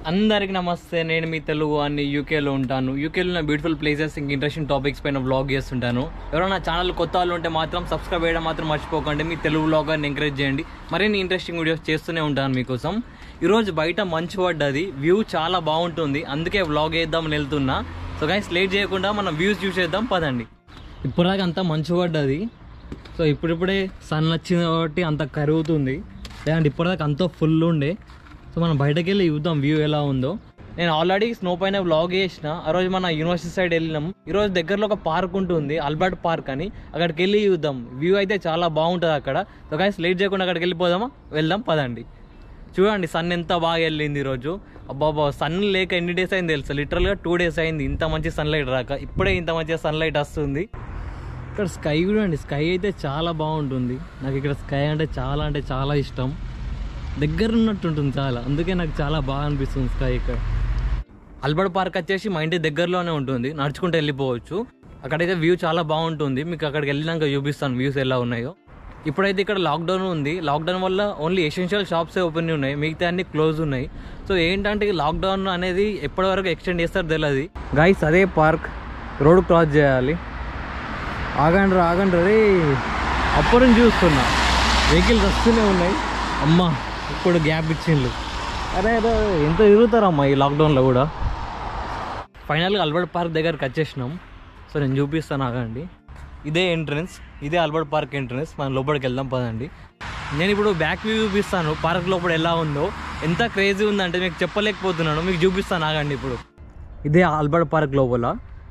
అందరికి నమస్తే నేను మీ తెలుగు అని యూకేలో ఉంటాను యూకేలో ఉన్న బ్యూటిఫుల్ ప్లేసెస్ ఇంక ఇంట్రెస్టింగ్ టాపిక్స్ పైన వ్లాగ్ చేస్తుంటాను ఎవరైనా ఛానల్ కొత్త వాళ్ళు ఉంటే మాత్రం సబ్స్క్రైబ్ చేయడం మాత్రం మర్చిపోకండి మీ తెలుగు వ్లాగర్ని ఎంకరేజ్ చేయండి మరిన్ని ఇంట్రెస్టింగ్ వీడియోస్ చేస్తూనే ఉంటాను మీకోసం ఈరోజు బయట మంచు పడ్డది వ్యూ చాలా బాగుంటుంది అందుకే వ్లాగ్ వేద్దామని వెళ్తున్నా సో గైస్ లేట్ చేయకుండా మనం వ్యూస్ చూసేద్దాం పదండి ఇప్పటిదాకా అంతా మంచు పడ్డది సో ఇప్పుడిప్పుడే సన్ వచ్చింది కాబట్టి అంత కరుగుతుంది లేదంటే ఇప్పటిదాకా అంతా ఫుల్ ఉండే సో మనం బయటకు వెళ్ళి చూద్దాం వ్యూ ఎలా ఉందో నేను ఆల్రెడీ స్నో పైన వ్లాగ్ చేసిన ఆ రోజు మన యూనివర్సిటీ సైడ్ వెళ్ళినాం ఈ రోజు దగ్గరలో ఒక పార్క్ ఉంటుంది అల్బర్ట్ పార్క్ అని అక్కడికి వెళ్ళి చూద్దాం వ్యూ అయితే చాలా బాగుంటుంది అక్కడ సో గైస్ లేట్ చేయకుండా అక్కడికి వెళ్ళిపోదామా వెళ్దాం పదండి చూడండి సన్ ఎంత బాగా వెళ్ళింది ఈరోజు అబ్బాబా సన్ లేక ఎన్ని డేస్ అయింది తెలుసా లిటరల్గా టూ డేస్ అయింది ఇంత మంచి సన్లైట్ రాక ఇప్పుడే ఇంత మంచి సన్లైట్ వస్తుంది ఇక్కడ స్కై కూడా అండి స్కై అయితే చాలా బాగుంటుంది నాకు ఇక్కడ స్కై అంటే చాలా అంటే చాలా ఇష్టం దగ్గర ఉన్నట్టు ఉంటుంది చాలా అందుకే నాకు చాలా బాగా అనిపిస్తుంది స్కై ఇక్కడ అల్బర్ట్ పార్క్ వచ్చేసి మా ఇంటి దగ్గరలోనే ఉంటుంది నడుచుకుంటూ వెళ్ళిపోవచ్చు అక్కడైతే వ్యూ చాలా బాగుంటుంది మీకు అక్కడికి వెళ్ళినాక చూపిస్తాను వ్యూస్ ఎలా ఉన్నాయో ఇప్పుడైతే ఇక్కడ లాక్డౌన్ ఉంది లాక్డౌన్ వల్ల ఓన్లీ ఎసెన్షియల్ షాప్సే ఓపెన్ ఉన్నాయి మిగతా అన్ని క్లోజ్ ఉన్నాయి సో ఏంటంటే ఈ లాక్డౌన్ అనేది ఎప్పటి వరకు ఎక్స్టెండ్ చేస్తారో తెలియదు గైస్ అదే పార్క్ రోడ్ క్రాస్ చేయాలి ఆగండి రా ఆగండి రే అప్పటి నుంచి చూస్తున్నా వెహికల్స్ వస్తూనే ఉన్నాయి అమ్మా ఇప్పుడు గ్యాప్ ఇచ్చిండ్రు అరే అరే ఎంత తిరుగుతారమ్మా ఈ లాక్డౌన్లో కూడా ఫైనల్గా అల్బర్ట్ పార్క్ దగ్గరికి వచ్చేసినాం సో నేను చూపిస్తాను ఆగండి ఇదే ఎంట్రన్స్ ఇదే అల్బర్ట్ పార్క్ ఎంట్రన్స్ మనం లోపలికి వెళ్దాం పదండి నేను ఇప్పుడు బ్యాక్ వ్యూ చూపిస్తాను పార్క్ లోపల ఎలా ఉందో ఎంత క్రేజీ ఉందంటే మీకు చెప్పలేకపోతున్నాను మీకు చూపిస్తాను ఆగండి ఇప్పుడు ఇదే ఆల్బర్ట్ పార్క్ లోపల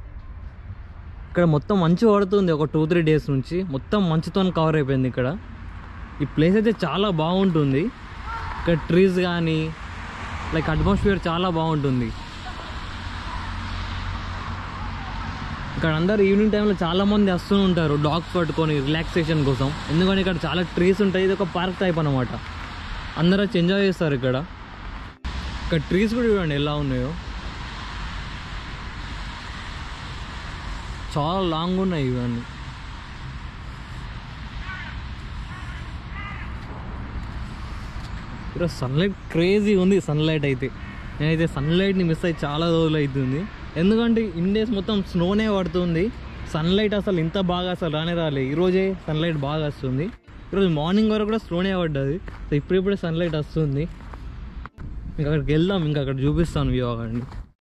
ఇక్కడ మొత్తం మంచు పడుతుంది ఒక టూ త్రీ డేస్ నుంచి మొత్తం మంచుతో కవర్ అయిపోయింది ఇక్కడ ఈ ప్లేస్ అయితే చాలా బాగుంటుంది ఇక్కడ ట్రీస్ కానీ లైక్ అట్మాస్ఫియర్ చాలా బాగుంటుంది ఇక్కడ అందరు ఈవినింగ్ టైంలో చాలా మంది వస్తూ ఉంటారు డాగ్స్ పట్టుకొని రిలాక్సేషన్ కోసం ఎందుకంటే ఇక్కడ చాలా ట్రీస్ ఉంటాయి ఇది ఒక పార్క్ టైప్ అనమాట అందరూ వచ్చి ఎంజాయ్ చేస్తారు ఇక్కడ ఇక్కడ ట్రీస్ కూడా చూడండి ఎలా ఉన్నాయో చాలా లాంగ్ ఉన్నాయి ఇవన్నీ ఇక్కడ సన్లైట్ క్రేజీ ఉంది సన్లైట్ అయితే నేనైతే సన్లైట్ని మిస్ అయ్యి చాలా రోజులు అవుతుంది ఎందుకంటే ఇన్ డేస్ మొత్తం స్నోనే పడుతుంది సన్లైట్ అసలు ఇంత బాగా అసలు రానే రాలే ఈరోజే సన్లైట్ బాగా వస్తుంది ఈరోజు మార్నింగ్ వరకు కూడా స్నోనే పడ్డది సో ఇప్పుడిప్పుడే సన్లైట్ వస్తుంది ఇంకా అక్కడికి వెళ్దాం ఇంకా అక్కడ చూపిస్తాను వ్యూ అక్కడిని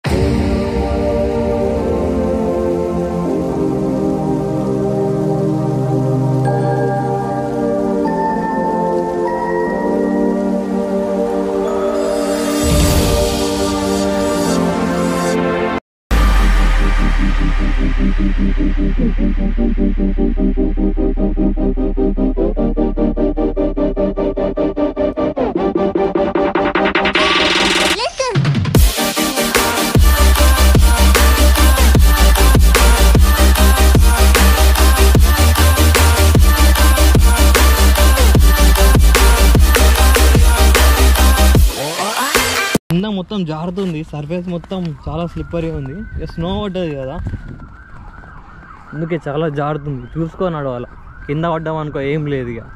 కింద మొత్తం జారుతుంది సర్ఫేస్ మొత్తం చాలా స్లిప్పరీ ఉంది ఇక స్నో పడ్డది కదా అందుకే చాలా జారుతుంది చూసుకొని నడవాలి కింద పడ్డాం అనుకో ఏం లేదు ఇక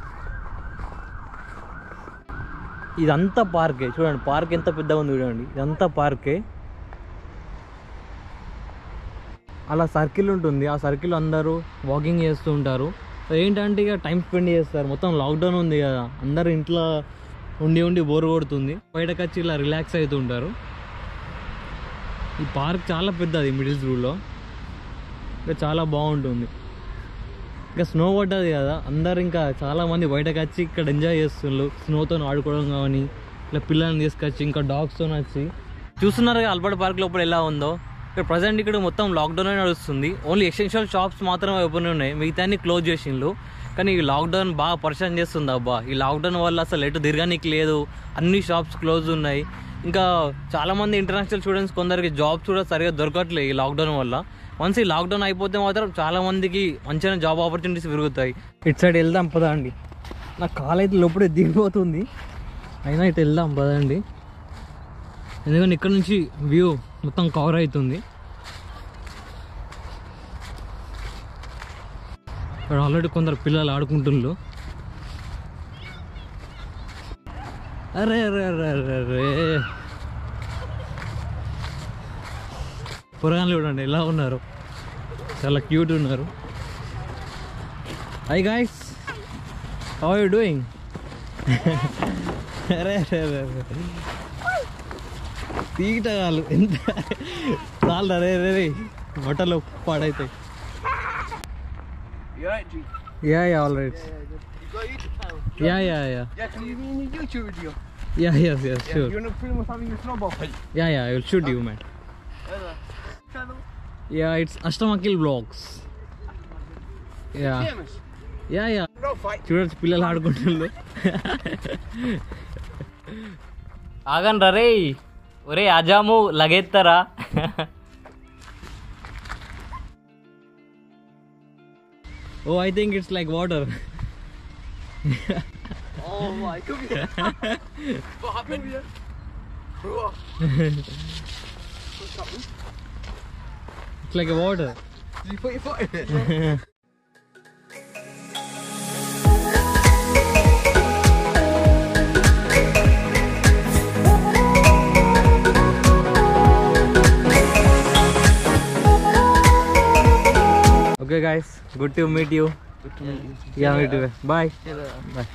ఇదంతా పార్కే చూడండి పార్క్ ఎంత పెద్దగా ఉంది చూడండి ఇదంతా పార్కే అలా సర్కిల్ ఉంటుంది ఆ సర్కిల్ అందరూ వాకింగ్ చేస్తూ ఉంటారు సో ఏంటంటే ఇక టైం స్పెండ్ చేస్తారు మొత్తం లాక్డౌన్ ఉంది కదా అందరు ఇంట్లో ఉండి ఉండి బోర్ కొడుతుంది బయటకు వచ్చి ఇలా రిలాక్స్ అవుతూ ఉంటారు ఈ పార్క్ చాలా పెద్దది మిడిల్ రూల్లో ఇంకా చాలా బాగుంటుంది ఇంకా స్నో పడ్డది కదా అందరు ఇంకా చాలా మంది బయటకు వచ్చి ఇక్కడ ఎంజాయ్ చేస్తున్నారు స్నోతో ఆడుకోవడం కానీ ఇలా పిల్లల్ని తీసుకొచ్చి ఇంకా డాగ్స్తో వచ్చి చూస్తున్నారు కదా అల్బర్ట్ పార్క్ లోపల ఎలా ఉందో ఇక్కడ ప్రజెంట్ ఇక్కడ మొత్తం లాక్డౌన్ నడుస్తుంది ఓన్లీ ఎసెన్షియల్ షాప్స్ మాత్రమే ఓపెన్ ఉన్నాయి మిగతా క్లోజ్ చేసిండ్రు కానీ ఈ లాక్డౌన్ బాగా పరిచయం చేస్తుంది అబ్బా ఈ లాక్డౌన్ వల్ల అసలు ఎటు తిరగనికి లేదు అన్ని షాప్స్ క్లోజ్ ఉన్నాయి ఇంకా చాలా మంది ఇంటర్నేషనల్ స్టూడెంట్స్ కొందరికి జాబ్స్ కూడా సరిగా దొరకట్లేదు ఈ లాక్డౌన్ వల్ల వన్స్ ఈ లాక్డౌన్ అయిపోతే మాత్రం చాలా మందికి మంచిగా జాబ్ ఆపర్చునిటీస్ పెరుగుతాయి ఇటు సైడ్ వెళ్దాం పదా అండి నా కాలు అయితే లోపలే దిగిపోతుంది అయినా ఇటు వెళ్దాం పదండి ఎందుకంటే ఇక్కడ నుంచి వ్యూ మొత్తం కవర్ అవుతుంది ఇక్కడ ఆల్రెడీ కొందరు పిల్లలు ఆడుకుంటున్నారు అరే అరే అరే అరే అరే పురాణాలు చూడండి ఎలా ఉన్నారు చాలా క్యూట్ ఉన్నారు hi guys how you doing అరే అరే అరే అరే తీగటగాలు ఎంత చాలు అరే అరే రే బట్టలు పాడైతాయి You alright, G? Yeah yeah all right You got YouTube channel? Yeah yeah yeah Yeah, can you be in your YouTube video? Yeah yes yes Yeah, sure you're not pretty much having a snowball fight. Yeah yeah I will shoot you man Channel? Yeah it's అష్టమకిల్ blogs yeah Famous. Yeah yeah No fight. చూడొచ్చు పిల్లలు ఆడుకుంటున్నారు ఆగండి రే ఒరే అజాము లగెత్తరా ఓ I think it's like water Oh my god. what happened? What? What's happened? It's like water Did you put your foot in it? Okay guys good to meet you yeah meet bye bye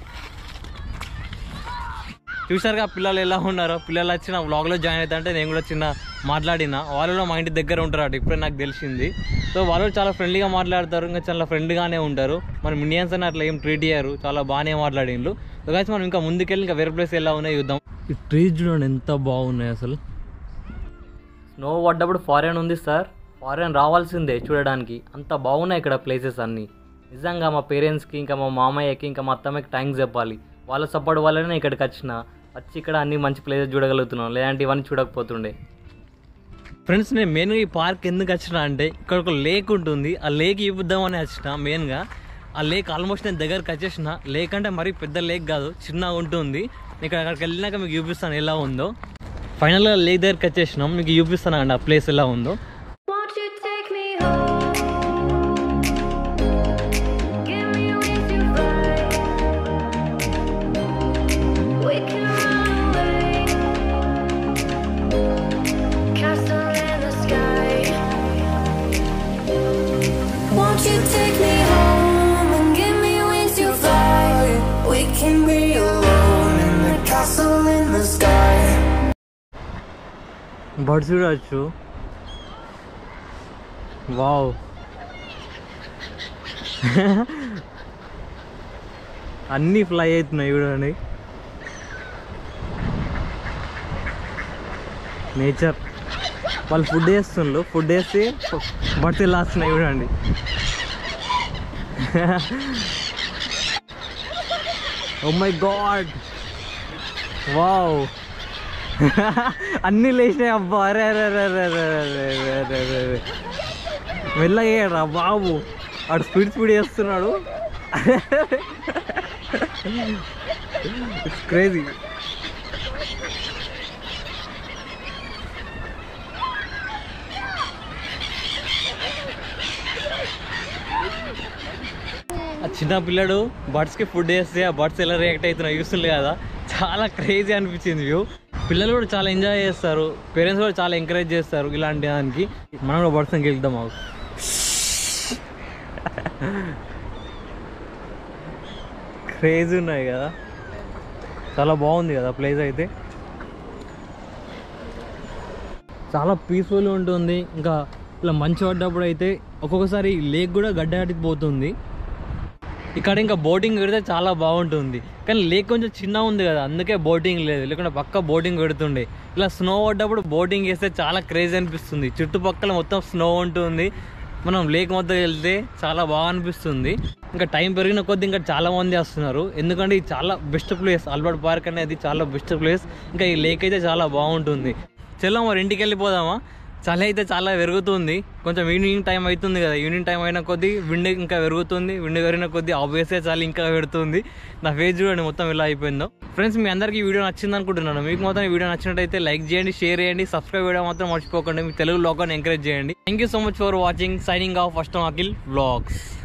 చూసారుగా పిల్లలు ఎలా ఉన్నారో పిల్లలు వచ్చి నా వ్లాగ్లో join అవుతా అంటే నేను కూడా చిన్న మాట్లాడిన వాళ్ళు కూడా మా ఇంటి దగ్గర ఉంటారు అటు ఇప్పుడే నాకు తెలిసింది సో వాళ్ళు చాలా ఫ్రెండ్లీగా మాట్లాడతారు ఇంకా చాలా ఫ్రెండ్గానే ఉంటారు మన ఇండియన్స్ అని అట్లా ఏం ట్రీట్ చేయరు చాలా బాగానే మాట్లాడిండ్రు సో guys మనం ఇంకా ముందుకెళ్ళి ఇంకా వేరే ప్లేస్ ఎలా ఉన్నాయో చూద్దాం ఈ ట్రీస్ చూడండి ఎంత బాగున్నాయి అసలు స్నో పడ్డప్పుడు ఫారెన్ ఉంది సార్ ఫారెన్ రావాల్సిందే చూడడానికి అంత బాగున్నాయి ఇక్కడ ప్లేసెస్ అన్నీ నిజంగా మా పేరెంట్స్కి ఇంకా మా మామయ్యకి ఇంకా మా అత్తమ్మకి థ్యాంక్స్ చెప్పాలి వాళ్ళ సపోర్ట్ వల్లనే ఇక్కడికి వచ్చిన వచ్చి ఇక్కడ అన్ని మంచి ప్లేసెస్ చూడగలుగుతున్నాం లేదంటే ఇవన్నీ చూడకపోతుండే ఫ్రెండ్స్ నేను మెయిన్గా ఈ పార్క్ ఎందుకు వచ్చిన అంటే ఇక్కడ ఒక లేక్ ఉంటుంది ఆ లేక్ చూపిద్దామని వచ్చిన మెయిన్గా ఆ లేక్ ఆల్మోస్ట్ నేను దగ్గరకు వచ్చేసిన లేక్ అంటే మరీ పెద్ద లేక్ కాదు చిన్నగా ఉంటుంది ఇక్కడ అక్కడికి వెళ్ళినాక మీకు చూపిస్తాను ఎలా ఉందో ఫైనల్గా లేక్ దగ్గరికి వచ్చేసినాం మీకు చూపిస్తాను అండి ఆ ప్లేస్ ఎలా ఉందో Won't you take me home? Give me wings to fly. We can run away. Castle in the sky. Won't you take me home and give me wings to fly? We can be alone in the castle in the sky. Birds చూడవచ్చు wow అన్నీ fly అవుతున్నాయి చూడండి nature వాళ్ళు food వేస్తుండ్రు food వేసి birds ఇలా వస్తున్నాయి చూడండి ఓ మై గాడ్ వావ్ అన్నీ లేచినాయి అబ్బా అరే అరే అరే అరే అరే అరే అరే అరే అరే అరే మెల్లగా బాబు ఆడు స్పీడ్ స్పీడ్ చేస్తున్నాడు ఇట్స్ క్రేజీ ఆ చిన్న పిల్లడు బర్డ్స్కి ఫుడ్ వేస్తే ఆ బర్డ్స్ ఎలా రియాక్ట్ అవుతున్నాయి చూస్తుంది కదా చాలా క్రేజీ అనిపించింది వ్యూ పిల్లలు కూడా చాలా ఎంజాయ్ చేస్తారు పేరెంట్స్ కూడా చాలా ఎంకరేజ్ చేస్తారు ఇలాంటి దానికి మనం కూడా బర్డ్స్ వెళ్దాం మాకు క్రేజీ ఉన్నాయి కదా చాలా బాగుంది కదా ప్లేస్ అయితే చాలా పీస్ఫుల్ ఉంటుంది ఇంకా ఇలా మంచి పడ్డప్పుడు అయితే ఒక్కొక్కసారి లేక్ కూడా గడ్డగట్టిపోతుంది ఇక్కడ ఇంకా బోటింగ్ పెడితే చాలా బాగుంటుంది కానీ లేక్ కొంచెం చిన్న ఉంది కదా అందుకే బోటింగ్ లేదు లేకుంటే పక్క బోటింగ్ పెడుతుండే ఇలా స్నో పడ్డప్పుడు బోటింగ్ చేస్తే చాలా క్రేజ్ అనిపిస్తుంది చుట్టుపక్కల మొత్తం స్నో ఉంటుంది మనం లేక్ మొత్తం వెళ్తే చాలా బాగా అనిపిస్తుంది ఇంకా టైం పెరిగిన కొద్దీ ఇంకా చాలా మంది వస్తున్నారు ఎందుకంటే ఇది చాలా బెస్ట్ ప్లేస్ ఆల్బర్ట్ పార్క్ అనేది చాలా బెస్ట్ ప్లేస్ ఇంకా ఈ లేక్ అయితే చాలా బాగుంటుంది చలో మరి ఇంటికి వెళ్ళిపోదామా చలి అయితే చాలా పెరుగుతుంది కొంచెం ఈవినింగ్ టైం అవుతుంది కదా ఈవినింగ్ టైం అయిన కొద్దీ విండ్ ఇంకా పెరుగుతుంది విండ్ పెరిగిన కొద్దీ ఆబ్వియస్గా చలి ఇంకా పెడుతుంది నా ఫేస్ చూడండి మొత్తం ఎలా అయిపోయిందో ఫ్రెండ్స్ మీ అందరికీ ఈ వీడియో నచ్చింది అనుకుంటున్నాను మీకు మొత్తం ఈ వీడియో నచ్చినట్టయితే లైక్ చేయండి షేర్ చేయండి సబ్స్క్రైబ్ చేయడం మాత్రం మర్చిపోకండి మీ తెలుగు లోకాన్ని ఎంకరేజ్ చేయండి thank you so much for watching signing off first Akhil vlogs